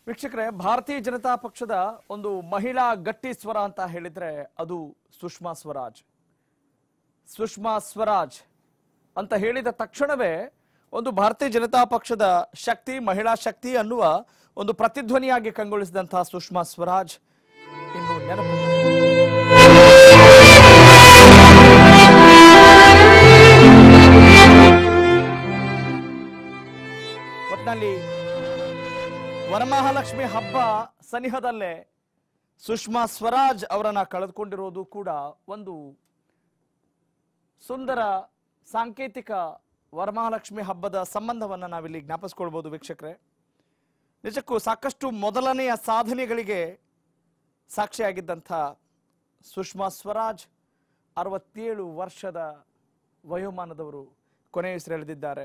ವೀಕ್ಷಕರೇ ಭಾರತೀಯ ಜನತಾ ಪಕ್ಷದ ಒಂದು ಮಹಿಳಾ ಗಟ್ಟಿ ಸ್ವರ ಅಂತ ಹೇಳಿದ್ರೆ ಅದು ಸುಷ್ಮಾ ಸ್ವರಾಜ್ ಸುಷ್ಮಾ ಸ್ವರಾಜ್ ಅಂತ ಹೇಳಿದ ತಕ್ಷಣವೇ ಒಂದು ಭಾರತೀಯ ಜನತಾ ಪಕ್ಷದ ಶಕ್ತಿ ಮಹಿಳಾ ಶಕ್ತಿ ಅನ್ನುವ ಒಂದು ಪ್ರತಿಧ್ವನಿಯಾಗಿ ಕಂಗೊಳಿಸಿದಂತಹ ಸುಷ್ಮಾ ಸ್ವರಾಜ್ ಇನ್ನು ನೆನಪು ಒಟ್ಟಿನಲ್ಲಿ ವರಮಹಾಲಕ್ಷ್ಮಿ ಹಬ್ಬ ಸನಿಹದಲ್ಲೇ ಸುಷ್ಮಾ ಸ್ವರಾಜ್ ಅವರನ್ನ ಕಳೆದುಕೊಂಡಿರೋದು ಕೂಡ ಒಂದು ಸುಂದರ ಸಾಂಕೇತಿಕ ವರಮಹಾಲಕ್ಷ್ಮಿ ಹಬ್ಬದ ಸಂಬಂಧವನ್ನ ನಾವಿಲ್ಲಿ ಜ್ಞಾಪಿಸ್ಕೊಳ್ಬಹುದು ವೀಕ್ಷಕರೇ ನಿಜಕ್ಕೂ ಸಾಕಷ್ಟು ಮೊದಲನೆಯ ಸಾಧನೆಗಳಿಗೆ ಸಾಕ್ಷಿಯಾಗಿದ್ದಂಥ ಸುಷ್ಮಾ ಸ್ವರಾಜ್ ಅರವತ್ತೇಳು ವರ್ಷದ ವಯೋಮಾನದವರು ಕೊನೆಯುಸಿರೆಳೆದಿದ್ದಾರೆ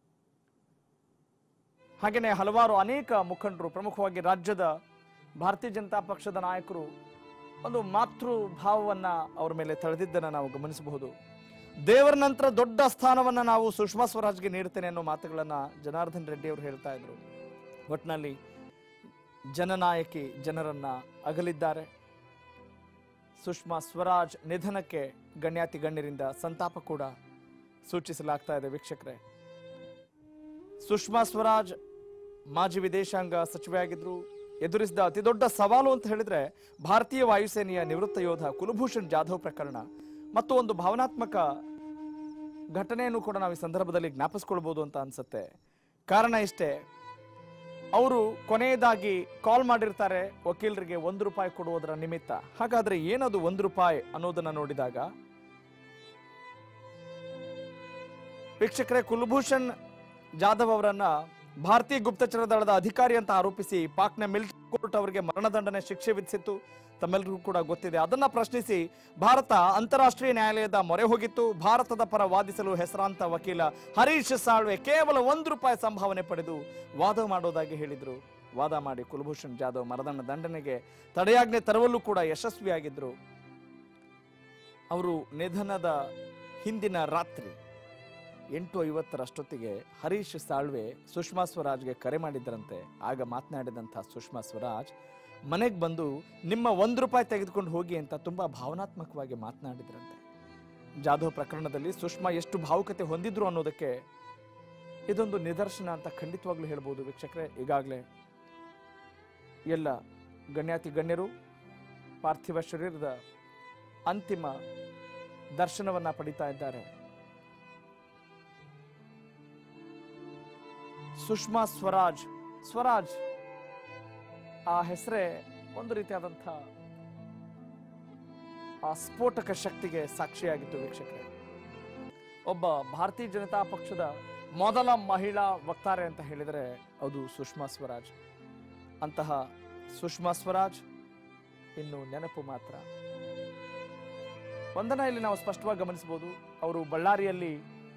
ಹಾಗೆಯೇ ಹಲವಾರು ಅನೇಕ ಮುಖಂಡರು ಪ್ರಮುಖವಾಗಿ ರಾಜ್ಯದ ಭಾರತೀಯ ಜನತಾ ಪಕ್ಷದ ನಾಯಕರು ಒಂದು ಮಾತೃ ಭಾವವನ್ನ ಅವರ ಮೇಲೆ ತಳೆದಿದ್ದನ್ನು ನಾವು ಗಮನಿಸಬಹುದು ದೇವರ ನಂತರ ದೊಡ್ಡ ಸ್ಥಾನವನ್ನ ನಾವು ಸುಷ್ಮಾ ಸ್ವರಾಜ್ಗೆ ನೀಡ್ತೇನೆ ಅನ್ನೋ ಮಾತುಗಳನ್ನ ಜನಾರ್ದನ್ ರೆಡ್ಡಿ ಅವರು ಹೇಳ್ತಾ ಇದ್ರು ಒಟ್ಟಿನಲ್ಲಿ ಜನನಾಯಕಿ ಜನರನ್ನ ಅಗಲಿದ್ದಾರೆ ಸುಷ್ಮಾ ಸ್ವರಾಜ್ ನಿಧನಕ್ಕೆ ಗಣ್ಯಾತಿ ಗಣ್ಯರಿಂದ ಸಂತಾಪ ಕೂಡ ಸೂಚಿಸಲಾಗ್ತಾ ಇದೆ ವೀಕ್ಷಕರೇ ಸುಷ್ಮಾ ಸ್ವರಾಜ್ ಮಾಜಿ ವಿದೇಶಾಂಗ ಸಚಿವೆಯಾಗಿದ್ರು ಎದುರಿಸಿದ ಅತಿ ದೊಡ್ಡ ಸವಾಲು ಅಂತ ಹೇಳಿದ್ರೆ ಭಾರತೀಯ ವಾಯುಸೇನೆಯ ನಿವೃತ್ತ ಯೋಧ ಕುಲಭೂಷಣ್ ಜಾಧವ್ ಪ್ರಕರಣ ಮತ್ತು ಒಂದು ಭಾವನಾತ್ಮಕ ಘಟನೆಯನ್ನು ಕೂಡ ನಾವು ಈ ಸಂದರ್ಭದಲ್ಲಿ ಜ್ಞಾಪಿಸ್ಕೊಳ್ಬಹುದು ಅಂತ ಅನ್ಸುತ್ತೆ ಕಾರಣ ಇಷ್ಟೇ ಅವರು ಕೊನೆಯದಾಗಿ ಕಾಲ್ ಮಾಡಿರ್ತಾರೆ ವಕೀಲರಿಗೆ ಒಂದು ರೂಪಾಯಿ ಕೊಡುವುದರ ನಿಮಿತ್ತ ಹಾಗಾದ್ರೆ ಏನದು ಒಂದು ರೂಪಾಯಿ ಅನ್ನೋದನ್ನ ನೋಡಿದಾಗ ವೀಕ್ಷಕರೇ ಕುಲಭೂಷಣ್ ಜಾಧವ್ ಅವರನ್ನ ಭಾರತೀಯ ಗುಪ್ತಚರ ದಳದ ಅಧಿಕಾರಿ ಅಂತ ಆರೋಪಿಸಿ ಪಾಕ್ನ ಮಿಲಿಟರಿ ಕೋರ್ಟ್ ಅವರಿಗೆ ಮರಣದಂಡನೆ ಶಿಕ್ಷೆ ವಿಧಿಸಿತ್ತು ತಮ್ಮೆಲ್ಲರಿಗೂ ಕೂಡ ಗೊತ್ತಿದೆ ಅದನ್ನ ಪ್ರಶ್ನಿಸಿ ಭಾರತ ಅಂತಾರಾಷ್ಟ್ರೀಯ ನ್ಯಾಯಾಲಯದ ಮೊರೆ ಹೋಗಿತ್ತು ಭಾರತದ ಪರ ವಾದಿಸಲು ಹೆಸರಾಂತ ವಕೀಲ ಹರೀಶ್ ಸಾಳ್ವೆ ಕೇವಲ ಒಂದು ರೂಪಾಯಿ ಸಂಭಾವನೆ ಪಡೆದು ವಾದ ಮಾಡೋದಾಗಿ ಹೇಳಿದ್ರು ವಾದ ಮಾಡಿ ಕುಲಭೂಷಣ್ ಜಾಧವ್ ಮರಣದಂಡ ದಂಡನೆಗೆ ತಡೆಯಾಜ್ಞೆ ತರುವಲ್ಲೂ ಕೂಡ ಯಶಸ್ವಿಯಾಗಿದ್ರು ಅವರು ನಿಧನದ ಹಿಂದಿನ ರಾತ್ರಿ ಎಂಟು ಐವತ್ತರಷ್ಟೊತ್ತಿಗೆ ಹರೀಶ್ ಸಾಳ್ವೆ ಸುಷ್ಮಾ ಸ್ವರಾಜ್ಗೆ ಕರೆ ಮಾಡಿದ್ದರಂತೆ ಆಗ ಮಾತನಾಡಿದಂಥ ಸುಷ್ಮಾ ಸ್ವರಾಜ್ ಮನೆಗೆ ಬಂದು ನಿಮ್ಮ ಒಂದು ರೂಪಾಯಿ ತೆಗೆದುಕೊಂಡು ಹೋಗಿ ಅಂತ ತುಂಬಾ ಭಾವನಾತ್ಮಕವಾಗಿ ಮಾತನಾಡಿದ್ರಂತೆ ಜಾಧವ್ ಪ್ರಕರಣದಲ್ಲಿ ಸುಷ್ಮಾ ಎಷ್ಟು ಭಾವುಕತೆ ಹೊಂದಿದ್ರು ಅನ್ನೋದಕ್ಕೆ ಇದೊಂದು ನಿದರ್ಶನ ಅಂತ ಖಂಡಿತವಾಗ್ಲೂ ಹೇಳ್ಬೋದು ವೀಕ್ಷಕರೇ ಈಗಾಗಲೇ ಎಲ್ಲ ಗಣ್ಯಾತಿ ಗಣ್ಯರು ಪಾರ್ಥಿವ ಶರೀರದ ಅಂತಿಮ ದರ್ಶನವನ್ನ ಪಡಿತಾ ಇದ್ದಾರೆ ಸುಷ್ಮಾ ಸ್ವರಾಜ್ ಸ್ವರಾಜ್ ಆ ಹೆಸರೇ ಒಂದು ರೀತಿಯಾದಂಥ ಆ ಸ್ಫೋಟಕ ಶಕ್ತಿಗೆ ಸಾಕ್ಷಿಯಾಗಿತ್ತು ವೀಕ್ಷಕರೇ ಒಬ್ಬ ಭಾರತೀಯ ಜನತಾ ಪಕ್ಷದ ಮೊದಲ ಮಹಿಳಾ ವಕ್ತಾರೆ ಅಂತ ಹೇಳಿದರೆ ಅದು ಸುಷ್ಮಾ ಸ್ವರಾಜ್ ಅಂತಹ ಸುಷ್ಮಾ ಸ್ವರಾಜ್ ಇನ್ನು ನೆನಪು ಮಾತ್ರ ಒಂದನ್ನ ಇಲ್ಲಿ ನಾವು ಸ್ಪಷ್ಟವಾಗಿ ಗಮನಿಸಬಹುದು ಅವರು ಬಳ್ಳಾರಿಯಲ್ಲಿ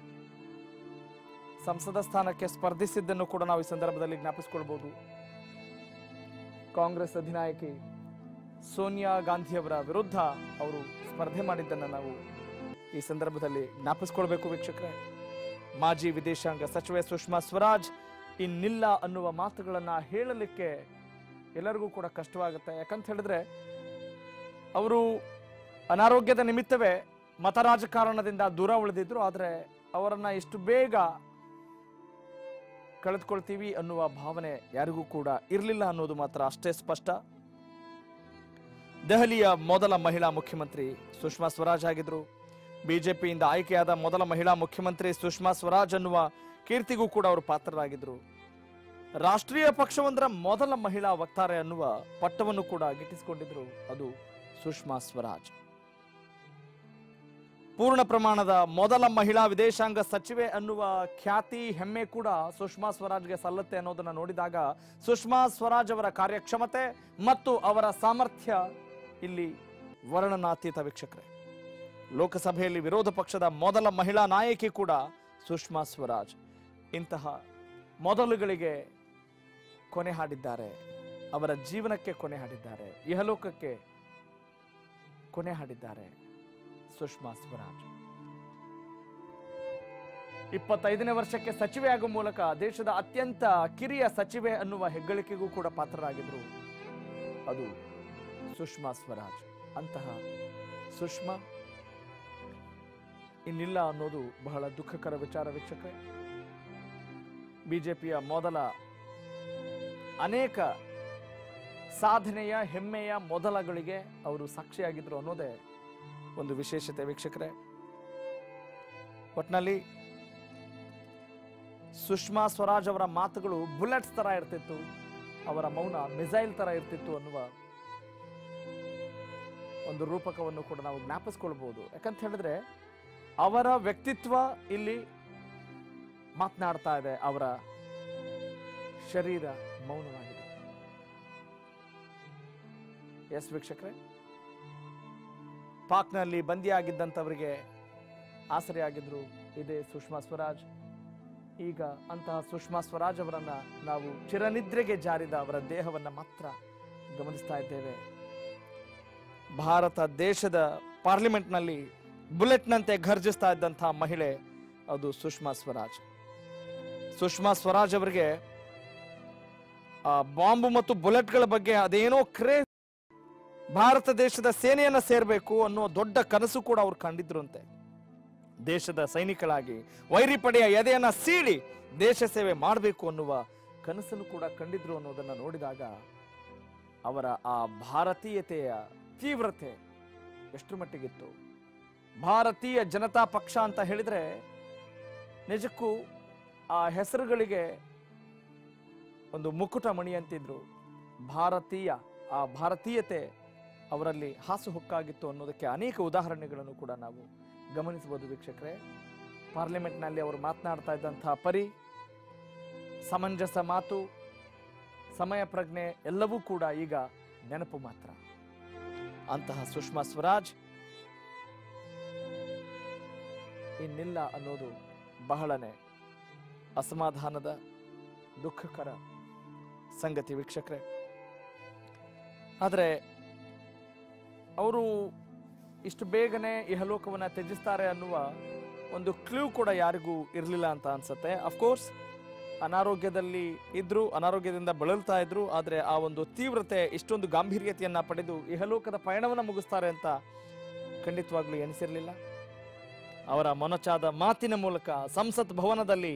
ಸಂಸದ ಸ್ಥಾನಕ್ಕೆ ಸ್ಪರ್ಧಿಸಿದ್ದನ್ನು ಕೂಡ ನಾವು ಈ ಸಂದರ್ಭದಲ್ಲಿ ಜ್ಞಾಪಿಸಿಕೊಳ್ಬಹುದು ಕಾಂಗ್ರೆಸ್ ಅಧಿನಾಯಕಿ ಸೋನಿಯಾ ಗಾಂಧಿಯವರ ವಿರುದ್ಧ ಅವರು ಸ್ಪರ್ಧೆ ಮಾಡಿದ್ದನ್ನು ನಾವು ಈ ಸಂದರ್ಭದಲ್ಲಿ ಜ್ಞಾಪಿಸ್ಕೊಳ್ಬೇಕು ವೀಕ್ಷಕರೇ ಮಾಜಿ ವಿದೇಶಾಂಗ ಸಚಿವೆ ಸುಷ್ಮಾ ಸ್ವರಾಜ್ ಇನ್ನಿಲ್ಲ ಅನ್ನುವ ಮಾತುಗಳನ್ನ ಹೇಳಲಿಕ್ಕೆ ಎಲ್ಲರಿಗೂ ಕೂಡ ಕಷ್ಟವಾಗುತ್ತೆ ಯಾಕಂತ ಹೇಳಿದ್ರೆ ಅವರು ಅನಾರೋಗ್ಯದ ನಿಮಿತ್ತವೇ ಮತ ರಾಜಕಾರಣದಿಂದ ದೂರ ಉಳಿದಿದ್ರು ಆದರೆ ಅವರನ್ನ ಇಷ್ಟು ಬೇಗ ಕಳೆದುಕೊಳ್ತೀವಿ ಅನ್ನುವ ಭಾವನೆ ಯಾರಿಗೂ ಕೂಡ ಇರಲಿಲ್ಲ ಅನ್ನೋದು ಮಾತ್ರ ಅಷ್ಟೇ ಸ್ಪಷ್ಟ ದೆಹಲಿಯ ಮೊದಲ ಮಹಿಳಾ ಮುಖ್ಯಮಂತ್ರಿ ಸುಷ್ಮಾ ಸ್ವರಾಜ್ ಆಗಿದ್ರು ಬಿಜೆಪಿಯಿಂದ ಆಯ್ಕೆಯಾದ ಮೊದಲ ಮಹಿಳಾ ಮುಖ್ಯಮಂತ್ರಿ ಸುಷ್ಮಾ ಸ್ವರಾಜ್ ಅನ್ನುವ ಕೀರ್ತಿಗೂ ಕೂಡ ಅವರು ಪಾತ್ರರಾಗಿದ್ರು ರಾಷ್ಟ್ರೀಯ ಪಕ್ಷವೊಂದರ ಮೊದಲ ಮಹಿಳಾ ವಕ್ತಾರೆ ಅನ್ನುವ ಪಟ್ಟವನ್ನು ಕೂಡ ಗಿಟ್ಟಿಸಿಕೊಂಡಿದ್ರು ಅದು ಸುಷ್ಮಾ ಸ್ವರಾಜ್ ಪೂರ್ಣ ಪ್ರಮಾಣದ ಮೊದಲ ಮಹಿಳಾ ವಿದೇಶಾಂಗ ಸಚಿವೆ ಅನ್ನುವ ಖ್ಯಾತಿ ಹೆಮ್ಮೆ ಕೂಡ ಸುಷ್ಮಾ ಸ್ವರಾಜ್ಗೆ ಸಲ್ಲತ್ತೆ ಅನ್ನೋದನ್ನ ನೋಡಿದಾಗ ಸುಷ್ಮಾ ಸ್ವರಾಜ್ ಅವರ ಕಾರ್ಯಕ್ಷಮತೆ ಮತ್ತು ಅವರ ಸಾಮರ್ಥ್ಯ ಇಲ್ಲಿ ವರ್ಣನಾತೀತ ವೀಕ್ಷಕರೇ ಲೋಕಸಭೆಯಲ್ಲಿ ವಿರೋಧ ಪಕ್ಷದ ಮೊದಲ ಮಹಿಳಾ ನಾಯಕಿ ಕೂಡ ಸುಷ್ಮಾ ಸ್ವರಾಜ್ ಇಂತಹ ಮೊದಲುಗಳಿಗೆ ಕೊನೆ ಹಾಡಿದ್ದಾರೆ ಅವರ ಜೀವನಕ್ಕೆ ಕೊನೆ ಹಾಡಿದ್ದಾರೆ ಇಹಲೋಕಕ್ಕೆ ಕೊನೆ ಹಾಡಿದ್ದಾರೆ ಸುಷ್ಮಾ ಸ್ವರಾಜ್ ಇಪ್ಪತ್ತೈದನೇ ವರ್ಷಕ್ಕೆ ಸಚಿವೆ ಆಗುವ ಮೂಲಕ ದೇಶದ ಅತ್ಯಂತ ಕಿರಿಯ ಸಚಿವೆ ಅನ್ನುವ ಹೆಗ್ಗಳಿಕೆಗೂ ಕೂಡ ಪಾತ್ರರಾಗಿದ್ರು ಅದು ಸುಷ್ಮಾ ಸ್ವರಾಜ್ ಅಂತಹ ಸುಷ್ಮಾ ಇನ್ನಿಲ್ಲ ಅನ್ನೋದು ಬಹಳ ದುಃಖಕರ ವಿಚಾರ ವೀಕ್ಷಕರೇ ಬಿಜೆಪಿಯ ಮೊದಲ ಅನೇಕ ಸಾಧನೆಯ ಹೆಮ್ಮೆಯ ಮೊದಲಗಳಿಗೆ ಅವರು ಸಾಕ್ಷಿಯಾಗಿದ್ರು ಅನ್ನೋದೇ ಒಂದು ವಿಶೇಷತೆ ವೀಕ್ಷಕರೇ ಒಟ್ನಲ್ಲಿ ಸುಷ್ಮಾ ಸ್ವರಾಜ್ ಅವರ ಮಾತುಗಳು ಬುಲೆಟ್ಸ್ ತರ ಇರ್ತಿತ್ತು ಅವರ ಮೌನ ಮಿಸೈಲ್ ತರ ಇರ್ತಿತ್ತು ಅನ್ನುವ ಒಂದು ರೂಪಕವನ್ನು ಕೂಡ ನಾವು ಜ್ಞಾಪಿಸ್ಕೊಳ್ಬಹುದು ಯಾಕಂತ ಹೇಳಿದ್ರೆ ಅವರ ವ್ಯಕ್ತಿತ್ವ ಇಲ್ಲಿ ಮಾತನಾಡ್ತಾ ಇದೆ ಅವರ ಶರೀರ ಮೌನವಾಗಿದೆ ಎಸ್ ವೀಕ್ಷಕರೇ ಪಾಕ್ನಲ್ಲಿ ಬಂದಿಯಾಗಿದ್ದಂಥವರಿಗೆ ಆಸರೆಯಾಗಿದ್ರು ಇದೇ ಸುಷ್ಮಾ ಸ್ವರಾಜ್ ಈಗ ಅಂತಹ ಸುಷ್ಮಾ ಸ್ವರಾಜ್ ಅವರನ್ನ ನಾವು ಚಿರನಿದ್ರೆಗೆ ಜಾರಿದ ಅವರ ದೇಹವನ್ನ ಮಾತ್ರ ಗಮನಿಸ್ತಾ ಇದ್ದೇವೆ ಭಾರತ ದೇಶದ ಪಾರ್ಲಿಮೆಂಟ್ನಲ್ಲಿ ಬುಲೆಟ್ನಂತೆ ಘರ್ಜಿಸ್ತಾ ಇದ್ದಂತಹ ಮಹಿಳೆ ಅದು ಸುಷ್ಮಾ ಸ್ವರಾಜ್ ಸುಷ್ಮಾ ಸ್ವರಾಜ್ ಅವರಿಗೆ ಆ ಬಾಂಬು ಮತ್ತು ಬುಲೆಟ್ಗಳ ಬಗ್ಗೆ ಅದೇನೋ ಕ್ರೇಜ್ ಭಾರತ ದೇಶದ ಸೇನೆಯನ್ನ ಸೇರ್ಬೇಕು ಅನ್ನೋ ದೊಡ್ಡ ಕನಸು ಕೂಡ ಅವ್ರು ಕಂಡಿದ್ರಂತೆ ದೇಶದ ಸೈನಿಕಳಾಗಿ ವೈರಿ ಪಡೆಯ ಎದೆಯನ್ನ ಸೀಳಿ ದೇಶ ಸೇವೆ ಮಾಡಬೇಕು ಅನ್ನುವ ಕನಸನ್ನು ಕೂಡ ಕಂಡಿದ್ರು ಅನ್ನೋದನ್ನ ನೋಡಿದಾಗ ಅವರ ಆ ಭಾರತೀಯತೆಯ ತೀವ್ರತೆ ಎಷ್ಟು ಮಟ್ಟಿಗಿತ್ತು ಭಾರತೀಯ ಜನತಾ ಪಕ್ಷ ಅಂತ ಹೇಳಿದ್ರೆ ನಿಜಕ್ಕೂ ಆ ಹೆಸರುಗಳಿಗೆ ಒಂದು ಮುಕುಟ ಮಣಿ ಅಂತಿದ್ರು ಭಾರತೀಯ ಆ ಭಾರತೀಯತೆ ಅವರಲ್ಲಿ ಹಾಸುಹೊಕ್ಕಾಗಿತ್ತು ಅನ್ನೋದಕ್ಕೆ ಅನೇಕ ಉದಾಹರಣೆಗಳನ್ನು ಕೂಡ ನಾವು ಗಮನಿಸಬಹುದು ವೀಕ್ಷಕರೇ ಪಾರ್ಲಿಮೆಂಟ್ನಲ್ಲಿ ಅವರು ಮಾತನಾಡ್ತಾ ಇದ್ದಂತಹ ಪರಿ ಸಮಂಜಸ ಮಾತು ಸಮಯ ಪ್ರಜ್ಞೆ ಎಲ್ಲವೂ ಕೂಡ ಈಗ ನೆನಪು ಮಾತ್ರ ಅಂತಹ ಸುಷ್ಮಾ ಸ್ವರಾಜ್ ಇನ್ನಿಲ್ಲ ಅನ್ನೋದು ಬಹಳನೇ ಅಸಮಾಧಾನದ ದುಃಖಕರ ಸಂಗತಿ ವೀಕ್ಷಕರೇ ಆದರೆ ಅವರು ಇಷ್ಟು ಬೇಗನೆ ಇಹಲೋಕವನ್ನ ತ್ಯಜಿಸ್ತಾರೆ ಅನ್ನುವ ಒಂದು ಕ್ಲೂ ಕೂಡ ಯಾರಿಗೂ ಇರಲಿಲ್ಲ ಅಂತ ಅನ್ಸುತ್ತೆ ಅಫ್ಕೋರ್ಸ್ ಅನಾರೋಗ್ಯದಲ್ಲಿ ಇದ್ರು ಅನಾರೋಗ್ಯದಿಂದ ಬಳಲ್ತಾ ಇದ್ರು ಆದರೆ ಆ ಒಂದು ತೀವ್ರತೆ ಇಷ್ಟೊಂದು ಗಾಂಭೀರ್ಯತೆಯನ್ನ ಪಡೆದು ಇಹಲೋಕದ ಪಯಣವನ್ನ ಮುಗಿಸ್ತಾರೆ ಅಂತ ಖಂಡಿತವಾಗ್ಲೂ ಎನಿಸಿರಲಿಲ್ಲ ಅವರ ಮೊನಚಾದ ಮಾತಿನ ಮೂಲಕ ಸಂಸತ್ ಭವನದಲ್ಲಿ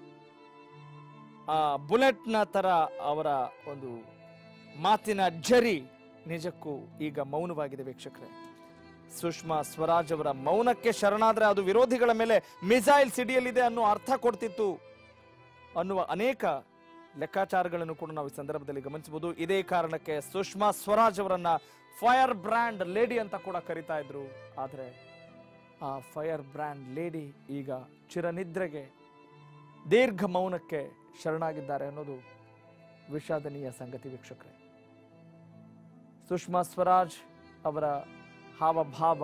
ಆ ಬುಲೆಟ್ನ ತರ ಅವರ ಒಂದು ಮಾತಿನ ಝರಿ ನಿಜಕ್ಕೂ ಈಗ ಮೌನವಾಗಿದೆ ವೀಕ್ಷಕರೇ ಸುಷ್ಮಾ ಸ್ವರಾಜ್ ಅವರ ಮೌನಕ್ಕೆ ಶರಣಾದ್ರೆ ಅದು ವಿರೋಧಿಗಳ ಮೇಲೆ ಮಿಸೈಲ್ ಸಿಡಿಯಲಿದೆ ಅನ್ನೋ ಅರ್ಥ ಕೊಡ್ತಿತ್ತು ಅನ್ನುವ ಅನೇಕ ಲೆಕ್ಕಾಚಾರಗಳನ್ನು ಕೂಡ ನಾವು ಈ ಸಂದರ್ಭದಲ್ಲಿ ಗಮನಿಸಬಹುದು ಇದೇ ಕಾರಣಕ್ಕೆ ಸುಷ್ಮಾ ಸ್ವರಾಜ್ ಅವರನ್ನ ಫೈರ್ ಬ್ರ್ಯಾಂಡ್ ಲೇಡಿ ಅಂತ ಕೂಡ ಕರಿತಾ ಇದ್ರು ಆದ್ರೆ ಆ ಫೈರ್ ಬ್ರ್ಯಾಂಡ್ ಲೇಡಿ ಈಗ ಚಿರನಿದ್ರೆಗೆ ದೀರ್ಘ ಮೌನಕ್ಕೆ ಶರಣಾಗಿದ್ದಾರೆ ಅನ್ನೋದು ವಿಷಾದನೀಯ ಸಂಗತಿ ವೀಕ್ಷಕರೇ ಸುಷ್ಮಾ ಸ್ವರಾಜ್ ಅವರ ಹಾವಭಾವ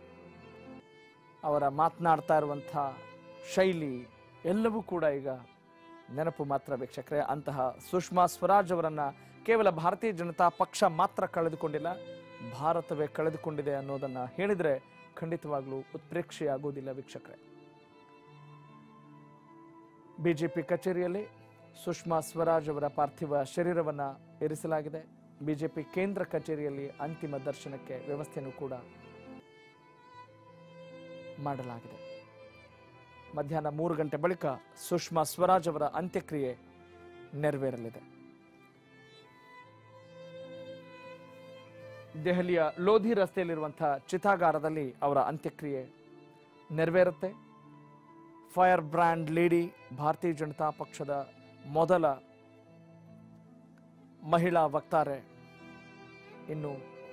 ಅವರ ಮಾತನಾಡ್ತಾ ಇರುವಂಥ ಶೈಲಿ ಎಲ್ಲವೂ ಕೂಡ ಈಗ ನೆನಪು ಮಾತ್ರ ವೀಕ್ಷಕರೇ ಅಂತಹ ಸುಷ್ಮಾ ಸ್ವರಾಜ್ ಅವರನ್ನ ಕೇವಲ ಭಾರತೀಯ ಜನತಾ ಪಕ್ಷ ಮಾತ್ರ ಕಳೆದುಕೊಂಡಿಲ್ಲ ಭಾರತವೇ ಕಳೆದುಕೊಂಡಿದೆ ಅನ್ನೋದನ್ನ ಹೇಳಿದ್ರೆ ಖಂಡಿತವಾಗ್ಲೂ ಉತ್ಪ್ರೇಕ್ಷೆಯಾಗುವುದಿಲ್ಲ ವೀಕ್ಷಕರೇ ಬಿಜೆಪಿ ಕಚೇರಿಯಲ್ಲಿ ಸುಷ್ಮಾ ಸ್ವರಾಜ್ ಅವರ ಪಾರ್ಥಿವ ಶರೀರವನ್ನ ಇರಿಸಲಾಗಿದೆ ಬಿಜೆಪಿ ಕೇಂದ್ರ ಕಚೇರಿಯಲ್ಲಿ ಅಂತಿಮ ದರ್ಶನಕ್ಕೆ ವ್ಯವಸ್ಥೆಯನ್ನು ಕೂಡ ಮಾಡಲಾಗಿದೆ ಮಧ್ಯಾಹ್ನ ಮೂರು ಗಂಟೆ ಬಳಿಕ ಸುಷ್ಮಾ ಸ್ವರಾಜ್ ಅವರ ಅಂತ್ಯಕ್ರಿಯೆ ನೆರವೇರಲಿದೆ ದೆಹಲಿಯ ಲೋಧಿ ರಸ್ತೆಯಲ್ಲಿರುವಂತಹ ಚಿತಾಗಾರದಲ್ಲಿ ಅವರ ಅಂತ್ಯಕ್ರಿಯೆ ನೆರವೇರುತ್ತೆ ಫೈರ್ ಬ್ರ್ಯಾಂಡ್ ಲೇಡಿ ಭಾರತೀಯ ಜನತಾ ಪಕ್ಷದ ಮೊದಲ ಮಹಿಳಾ ವಕ್ತಾರೆ ಇನ್ನು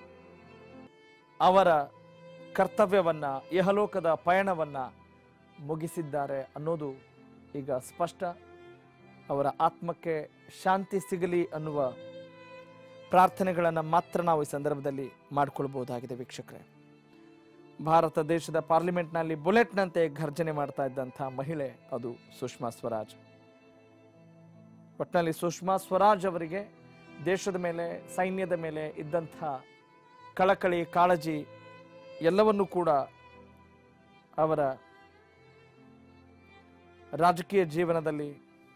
ಅವರ ಕರ್ತವ್ಯವನ್ನ ಇಹಲೋಕದ ಪಯಣವನ್ನ ಮುಗಿಸಿದ್ದಾರೆ ಅನ್ನೋದು ಈಗ ಸ್ಪಷ್ಟ ಅವರ ಆತ್ಮಕ್ಕೆ ಶಾಂತಿ ಸಿಗಲಿ ಅನ್ನುವ ಪ್ರಾರ್ಥನೆಗಳನ್ನು ಮಾತ್ರ ನಾವು ಈ ಸಂದರ್ಭದಲ್ಲಿ ಮಾಡಿಕೊಳ್ಬಹುದಾಗಿದೆ ವೀಕ್ಷಕರೇ ಭಾರತ ದೇಶದ ಪಾರ್ಲಿಮೆಂಟ್ನಲ್ಲಿ ಬುಲೆಟ್ನಂತೆ ಘರ್ಜನೆ ಮಾಡ್ತಾ ಇದ್ದಂಥ ಮಹಿಳೆ ಅದು ಸುಷ್ಮಾ ಸ್ವರಾಜ್ ಒಟ್ಟಿನಲ್ಲಿ ಸುಷ್ಮಾ ಸ್ವರಾಜ್ ಅವರಿಗೆ ದೇಶದ ಮೇಲೆ ಸೈನ್ಯದ ಮೇಲೆ ಇದ್ದಂಥ ಕಳಕಳಿ ಕಾಳಜಿ ಎಲ್ಲವನ್ನೂ ಕೂಡ ಅವರ ರಾಜಕೀಯ ಜೀವನದಲ್ಲಿ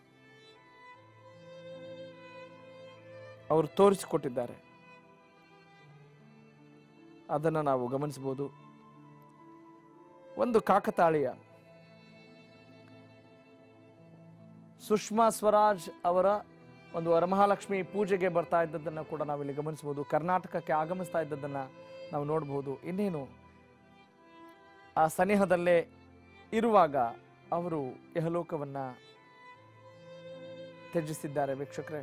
ಅವರು ತೋರಿಸಿಕೊಟ್ಟಿದ್ದಾರೆ ಅದನ್ನು ನಾವು ಗಮನಿಸಬಹುದು ಒಂದು ಕಾಕತಾಳೀಯ ಸುಷ್ಮಾ ಸ್ವರಾಜ್ ಅವರ ಒಂದು ವರಮಹಾಲಕ್ಷ್ಮಿ ಪೂಜೆಗೆ ಬರ್ತಾ ಇದ್ದದ್ದನ್ನು ಕೂಡ ನಾವಿಲ್ಲಿ ಗಮನಿಸಬಹುದು ಕರ್ನಾಟಕಕ್ಕೆ ಆಗಮಿಸ್ತಾ ಇದ್ದದ್ದನ್ನು ನಾವು ನೋಡಬಹುದು ಇನ್ನೇನು ಆ ಸನಿಹದಲ್ಲೇ ಇರುವಾಗ ಅವರು ಯಹಲೋಕವನ್ನ ತ್ಯಜಿಸಿದ್ದಾರೆ ವೀಕ್ಷಕರೇ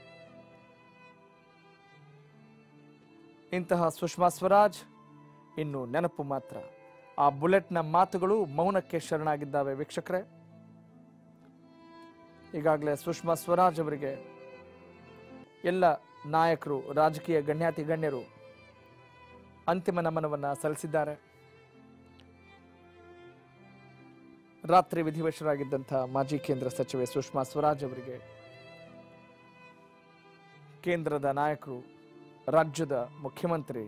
ಇಂತಹ ಸುಷ್ಮಾ ಸ್ವರಾಜ್ ಇನ್ನು ನೆನಪು ಮಾತ್ರ ಆ ಬುಲೆಟ್ನ ಮಾತುಗಳು ಮೌನಕ್ಕೆ ಶರಣಾಗಿದ್ದಾವೆ ವೀಕ್ಷಕರೇ ಈಗಾಗಲೇ ಸುಷ್ಮಾ ಸ್ವರಾಜ್ ಅವರಿಗೆ ಎಲ್ಲ ನಾಯಕರು ರಾಜಕೀಯ ಗಣ್ಯಾತಿ ಗಣ್ಯರು ಅಂತಿಮ ನಮನವನ್ನ ಸಲ್ಲಿಸಿದ್ದಾರೆ ರಾತ್ರಿ ವಿಧಿವಶರಾಗಿದ್ದಂಥ ಮಾಜಿ ಕೇಂದ್ರ ಸಚಿವೆ ಸುಷ್ಮಾ ಸ್ವರಾಜ್ ಅವರಿಗೆ ಕೇಂದ್ರದ ನಾಯಕರು ರಾಜ್ಯದ ಮುಖ್ಯಮಂತ್ರಿ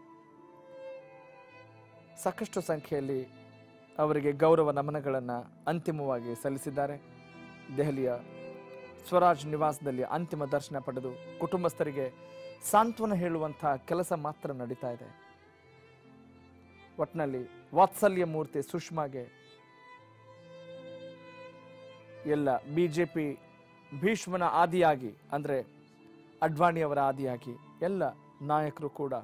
ಸಾಕಷ್ಟು ಸಂಖ್ಯೆಯಲ್ಲಿ ಅವರಿಗೆ ಗೌರವ ನಮನಗಳನ್ನು ಅಂತಿಮವಾಗಿ ಸಲ್ಲಿಸಿದ್ದಾರೆ ದೆಹಲಿಯ ಸ್ವರಾಜ್ ನಿವಾಸದಲ್ಲಿ ಅಂತಿಮ ದರ್ಶನ ಪಡೆದು ಕುಟುಂಬಸ್ಥರಿಗೆ ಸಾಂತ್ವನ ಹೇಳುವಂತಹ ಕೆಲಸ ಮಾತ್ರ ನಡೀತಾ ಇದೆ ಒಟ್ನಲ್ಲಿ ವಾತ್ಸಲ್ಯ ಮೂರ್ತಿ ಸುಷ್ಮಾಗೆ ಎಲ್ಲ ಬಿಜೆಪಿ ಭೀಷ್ಮನ ಆದಿಯಾಗಿ ಅಂದ್ರೆ ಅಡ್ವಾಣಿಯವರ ಆದಿಯಾಗಿ ಎಲ್ಲ ನಾಯಕರು ಕೂಡ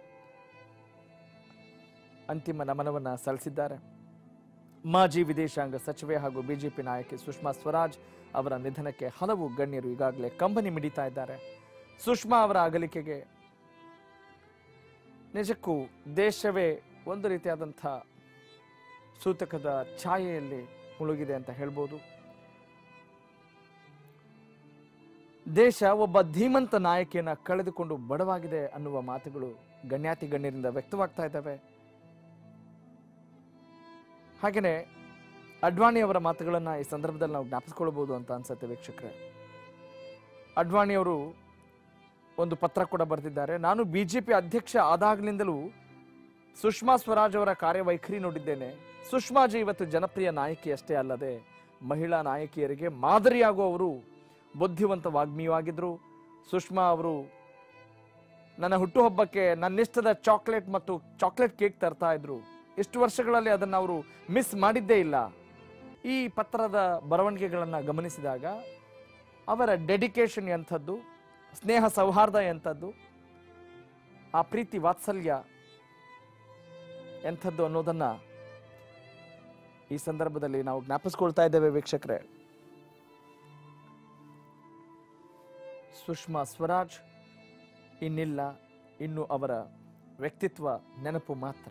ಅಂತಿಮ ನಮನವನ್ನ ಸಲ್ಲಿಸಿದ್ದಾರೆ ಮಾಜಿ ವಿದೇಶಾಂಗ ಸಚಿವೆ ಹಾಗೂ ಬಿಜೆಪಿ ನಾಯಕಿ ಸುಷ್ಮಾ ಸ್ವರಾಜ್ ಅವರ ನಿಧನಕ್ಕೆ ಹಲವು ಗಣ್ಯರು ಈಗಾಗಲೇ ಕಂಬನಿ ಮಿಡಿತಾ ಇದ್ದಾರೆ ಸುಷ್ಮಾ ಅವರ ಅಗಲಿಕೆಗೆ ನಿಜಕ್ಕೂ ದೇಶವೇ ಒಂದು ರೀತಿಯಾದಂಥ ಸೂತಕದ ಛಾಯೆಯಲ್ಲಿ ಮುಳುಗಿದೆ ಅಂತ ಹೇಳ್ಬೋದು ದೇಶ ಒಬ್ಬ ಧೀಮಂತ ನಾಯಕಿಯನ್ನ ಕಳೆದುಕೊಂಡು ಬಡವಾಗಿದೆ ಅನ್ನುವ ಮಾತುಗಳು ಗಣ್ಯಾತಿ ಗಣ್ಯರಿಂದ ವ್ಯಕ್ತವಾಗ್ತಾ ಇದ್ದಾವೆ ಹಾಗೆಯೇ ಅಡ್ವಾಣಿ ಅವರ ಮಾತುಗಳನ್ನ ಈ ಸಂದರ್ಭದಲ್ಲಿ ನಾವು ಜ್ಞಾಪಿಸ್ಕೊಳ್ಬಹುದು ಅಂತ ಅನ್ಸುತ್ತೆ ವೀಕ್ಷಕರೇ ಅಡ್ವಾಣಿ ಅವರು ಒಂದು ಪತ್ರ ಕೂಡ ಬರೆದಿದ್ದಾರೆ ನಾನು ಬಿಜೆಪಿ ಅಧ್ಯಕ್ಷ ಆದಾಗ್ಲಿಂದಲೂ ಸುಷ್ಮಾ ಸ್ವರಾಜ್ ಅವರ ಕಾರ್ಯವೈಖರಿ ನೋಡಿದ್ದೇನೆ ಸುಷ್ಮಾಜಿ ಇವತ್ತು ಜನಪ್ರಿಯ ನಾಯಕಿ ಅಷ್ಟೇ ಅಲ್ಲದೆ ಮಹಿಳಾ ನಾಯಕಿಯರಿಗೆ ಮಾದರಿಯಾಗುವವರು ಬುದ್ಧಿವಂತ ವಾಗ್ಮಿಯೂ ಆಗಿದ್ರು ಸುಷ್ಮಾ ಅವರು ನನ್ನ ಹುಟ್ಟುಹಬ್ಬಕ್ಕೆ ನನ್ನಿಷ್ಟದ ಚಾಕ್ಲೇಟ್ ಮತ್ತು ಚಾಕ್ಲೇಟ್ ಕೇಕ್ ತರ್ತಾ ಇದ್ರು ಇಷ್ಟು ವರ್ಷಗಳಲ್ಲಿ ಅದನ್ನು ಅವರು ಮಿಸ್ ಮಾಡಿದ್ದೇ ಇಲ್ಲ ಈ ಪತ್ರದ ಬರವಣಿಗೆಗಳನ್ನು ಗಮನಿಸಿದಾಗ ಅವರ ಡೆಡಿಕೇಶನ್ ಎಂಥದ್ದು ಸ್ನೇಹ ಸೌಹಾರ್ದ ಎಂಥದ್ದು ಆ ಪ್ರೀತಿ ವಾತ್ಸಲ್ಯ ಎಂಥದ್ದು ಅನ್ನೋದನ್ನ ಈ ಸಂದರ್ಭದಲ್ಲಿ ನಾವು ಜ್ಞಾಪಿಸ್ಕೊಳ್ತಾ ಇದ್ದೇವೆ ವೀಕ್ಷಕರೇ ಸುಷ್ಮಾ ಸ್ವರಾಜ್ ಇನ್ನಿಲ್ಲ ಇನ್ನು ಅವರ ವ್ಯಕ್ತಿತ್ವ ನೆನಪು ಮಾತ್ರ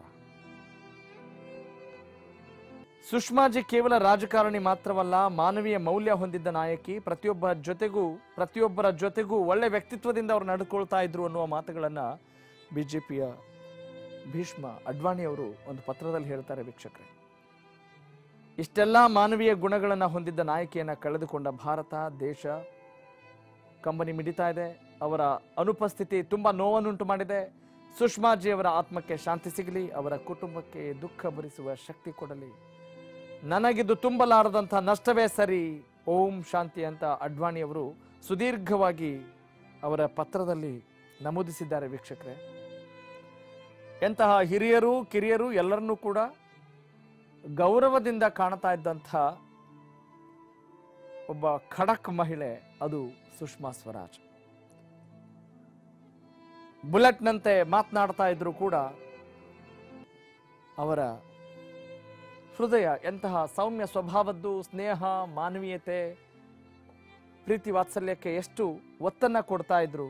ಸುಷ್ಮಾಜಿ ಕೇವಲ ರಾಜಕಾರಣಿ ಮಾತ್ರವಲ್ಲ ಮಾನವೀಯ ಮೌಲ್ಯ ಹೊಂದಿದ್ದ ನಾಯಕಿ ಪ್ರತಿಯೊಬ್ಬ ಜೊತೆಗೂ ಪ್ರತಿಯೊಬ್ಬರ ಜೊತೆಗೂ ಒಳ್ಳೆ ವ್ಯಕ್ತಿತ್ವದಿಂದ ಅವರು ನಡ್ಕೊಳ್ತಾ ಇದ್ರು ಅನ್ನುವ ಮಾತುಗಳನ್ನ ಬಿಜೆಪಿಯ ಭೀಷ್ಮ ಅಡ್ವಾಣಿ ಅವರು ಒಂದು ಪತ್ರದಲ್ಲಿ ಹೇಳ್ತಾರೆ ವೀಕ್ಷಕರೇ ಇಷ್ಟೆಲ್ಲ ಮಾನವೀಯ ಗುಣಗಳನ್ನು ಹೊಂದಿದ್ದ ನಾಯಕಿಯನ್ನ ಕಳೆದುಕೊಂಡ ಭಾರತ ದೇಶ ಕಂಬನಿ ಮಿಡಿತಾ ಇದೆ ಅವರ ಅನುಪಸ್ಥಿತಿ ತುಂಬಾ ನೋವನ್ನುಂಟು ಮಾಡಿದೆ ಸುಷ್ಮಾಜಿ ಅವರ ಆತ್ಮಕ್ಕೆ ಶಾಂತಿ ಸಿಗಲಿ ಅವರ ಕುಟುಂಬಕ್ಕೆ ದುಃಖ ಭರಿಸುವ ಶಕ್ತಿ ಕೊಡಲಿ ನನಗಿದು ತುಂಬಲಾರದಂಥ ನಷ್ಟವೇ ಸರಿ ಓಂ ಶಾಂತಿ ಅಂತ ಅಡ್ವಾಣಿ ಅವರು ಸುದೀರ್ಘವಾಗಿ ಅವರ ಪತ್ರದಲ್ಲಿ ನಮೂದಿಸಿದ್ದಾರೆ ವೀಕ್ಷಕರೇ ಎಂತಹ ಹಿರಿಯರು ಕಿರಿಯರು ಎಲ್ಲರನ್ನೂ ಕೂಡ ಗೌರವದಿಂದ ಕಾಣ್ತಾ ಇದ್ದಂಥ ಒಬ್ಬ ಖಡಕ್ ಮಹಿಳೆ ಅದು ಸುಷ್ಮಾ ಸ್ವರಾಜ್ ಬುಲೆಟ್ನಂತೆ ಮಾತನಾಡ್ತಾ ಇದ್ರು ಕೂಡ ಅವರ ಹೃದಯ ಎಂತಹ ಸೌಮ್ಯ ಸ್ವಭಾವದ್ದು ಸ್ನೇಹ ಮಾನವೀಯತೆ ಪ್ರೀತಿ ವಾತ್ಸಲ್ಯಕ್ಕೆ ಎಷ್ಟು ಒತ್ತನ್ನ ಕೊಡ್ತಾ ಇದ್ರು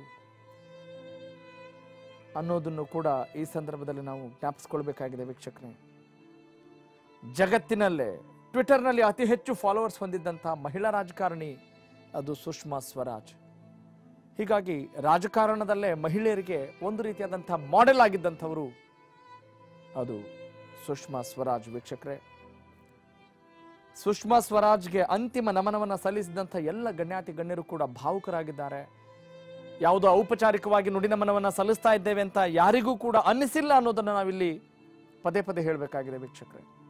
ಅನ್ನೋದನ್ನು ಕೂಡ ಈ ಸಂದರ್ಭದಲ್ಲಿ ನಾವು ಜ್ಞಾಪಿಸ್ಕೊಳ್ಬೇಕಾಗಿದೆ ವೀಕ್ಷಕರೇ ಜಗತ್ತಿನಲ್ಲೇ ಟ್ವಿಟರ್ನಲ್ಲಿ ಅತಿ ಹೆಚ್ಚು ಫಾಲೋವರ್ಸ್ ಹೊಂದಿದ್ದಂತಹ ಮಹಿಳಾ ರಾಜಕಾರಣಿ ಅದು ಸುಷ್ಮಾ ಸ್ವರಾಜ್ ಹೀಗಾಗಿ ರಾಜಕಾರಣದಲ್ಲೇ ಮಹಿಳೆಯರಿಗೆ ಒಂದು ರೀತಿಯಾದಂತಹ ಮಾಡೆಲ್ ಆಗಿದ್ದಂಥವರು ಅದು ಸುಷ್ಮಾ ಸ್ವರಾಜ್ ವೀಕ್ಷಕರೇ ಸುಷ್ಮಾ ಸ್ವರಾಜ್ಗೆ ಅಂತಿಮ ನಮನವನ್ನ ಸಲ್ಲಿಸಿದಂಥ ಎಲ್ಲ ಗಣ್ಯಾತಿ ಗಣ್ಯರು ಕೂಡ ಭಾವುಕರಾಗಿದ್ದಾರೆ ಯಾವುದೋ ಔಪಚಾರಿಕವಾಗಿ ನುಡಿನಮನವನ್ನ ಸಲ್ಲಿಸ್ತಾ ಇದ್ದೇವೆ ಅಂತ ಯಾರಿಗೂ ಕೂಡ ಅನ್ನಿಸಿಲ್ಲ ಅನ್ನೋದನ್ನ ನಾವಿಲ್ಲಿ ಪದೇ ಪದೇ ಹೇಳಬೇಕಾಗಿದೆ ವೀಕ್ಷಕರೇ